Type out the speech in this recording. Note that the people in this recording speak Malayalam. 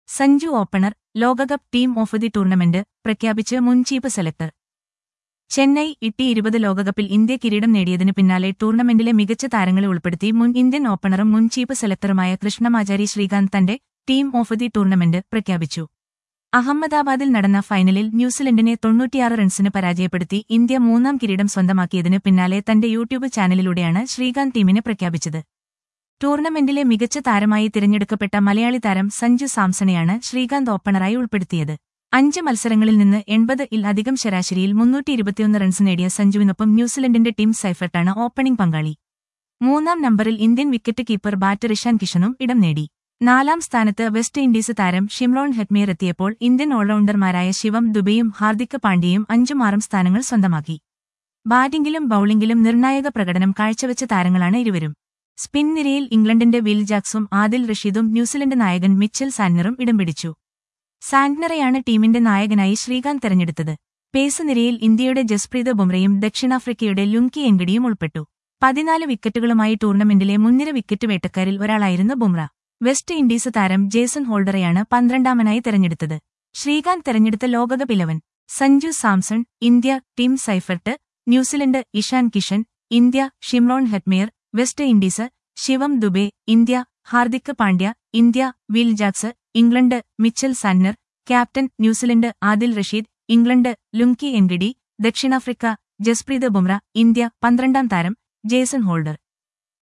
സഞ്ജു ഓപ്പണർ ലോകകപ്പ് ടീം ഓഫ് ദി ടൂർണമെന്റ് പ്രഖ്യാപിച്ച് മുൻ ചീഫ് സെലക്ടർ ചെന്നൈ ഇട്ടി ഇരുപത് ലോകകപ്പിൽ ഇന്ത്യ കിരീടം നേടിയതിനു പിന്നാലെ ടൂർണമെന്റിലെ മികച്ച താരങ്ങളെ ഉൾപ്പെടുത്തി മുൻ ഇന്ത്യൻ ഓപ്പണറും മുൻ ചീഫ് സെലക്ടറുമായ കൃഷ്ണമാചാരി ശ്രീകാന്ത് തന്റെ ടീം ഓഫ് ദി ടൂർണമെന്റ് പ്രഖ്യാപിച്ചു അഹമ്മദാബാദിൽ നടന്ന ഫൈനലിൽ ന്യൂസിലൻഡിനെ തൊണ്ണൂറ്റിയാറ് റൺസിന് പരാജയപ്പെടുത്തി ഇന്ത്യ മൂന്നാം കിരീടം സ്വന്തമാക്കിയതിന് പിന്നാലെ തന്റെ യൂട്യൂബ് ചാനലിലൂടെയാണ് ശ്രീകാന്ത് ടീമിനെ പ്രഖ്യാപിച്ചത് ടൂർണമെന്റിലെ മികച്ച താരമായി തിരഞ്ഞെടുക്കപ്പെട്ട മലയാളി താരം സഞ്ജു സാംസണെയാണ് ശ്രീകാന്ത് ഓപ്പണറായി ഉൾപ്പെടുത്തിയത് അഞ്ച് മത്സരങ്ങളിൽ നിന്ന് എൺപത് ഇൽ അധികം ശരാശരിയിൽ മുന്നൂറ്റി ഇരുപത്തിയൊന്ന് റൺസ് നേടിയ സഞ്ജുവിനൊപ്പം ന്യൂസിലൻഡിന്റെ ടീം സൈഫർട്ടാണ് ഓപ്പണിംഗ് പങ്കാളി മൂന്നാം നമ്പറിൽ Indian wicket keeper batter Ishan കിഷനും ഇടം നേടി നാലാം സ്ഥാനത്ത് വെസ്റ്റ് ഇൻഡീസ് താരം ഷിംറോൺ ഹെറ്റ്മീർ എത്തിയപ്പോൾ ഇന്ത്യൻ ഓൾറൗണ്ടർമാരായ ശിവം ദുബെയും ഹാർദിക് പാണ്ഡ്യയും അഞ്ചും ആറും സ്ഥാനങ്ങൾ സ്വന്തമാക്കി ബാറ്റിംഗിലും ബൌളിംഗിലും നിർണായക പ്രകടനം കാഴ്ചവെച്ച താരങ്ങളാണ് ഇരുവരും സ്പിൻ നിരയിൽ ഇംഗ്ലണ്ടിന്റെ വിൽ ജാക്സും ആദിൽ റഷീദും ന്യൂസിലൻഡ് നായകൻ മിച്ചൽ സാന്റനറും ഇടം പിടിച്ചു സാന്റ്നറെയാണ് ടീമിന്റെ നായകനായി ശ്രീകാന്ത് തെരഞ്ഞെടുത്തത് പേസ് നിരയിൽ ഇന്ത്യയുടെ ജസ്പ്രീത് ബുംറയും ദക്ഷിണാഫ്രിക്കയുടെ ലുങ്കി എൻഗഡിയും ഉൾപ്പെട്ടു പതിനാല് വിക്കറ്റുകളുമായി ടൂർണമെന്റിലെ മുൻനിര വിക്കറ്റ് വേട്ടക്കാരിൽ ഒരാളായിരുന്നു ബുംറ വെസ്റ്റ് ഇൻഡീസ് താരം ജേസൺ ഹോൾഡറെയാണ് പന്ത്രണ്ടാമനായി തെരഞ്ഞെടുത്തത് ശ്രീകാന്ത് തെരഞ്ഞെടുത്ത ലോകകപ്പ് eleven Sanju Samson India team Seifert New Zealand Ishan Kishan India Shimron Hetmyer West Indies Shivam Dube India Hardik Pandya India Will Jacks England Mitchell Santner captain New Zealand Adil Rashid England Lungi Ngidi ദക്ഷിണാഫ്രിക്ക ജസ്പ്രീത് ബുംറ ഇന്ത്യ പന്ത്രണ്ടാം താരം ജേസൺ ഹോൾഡർ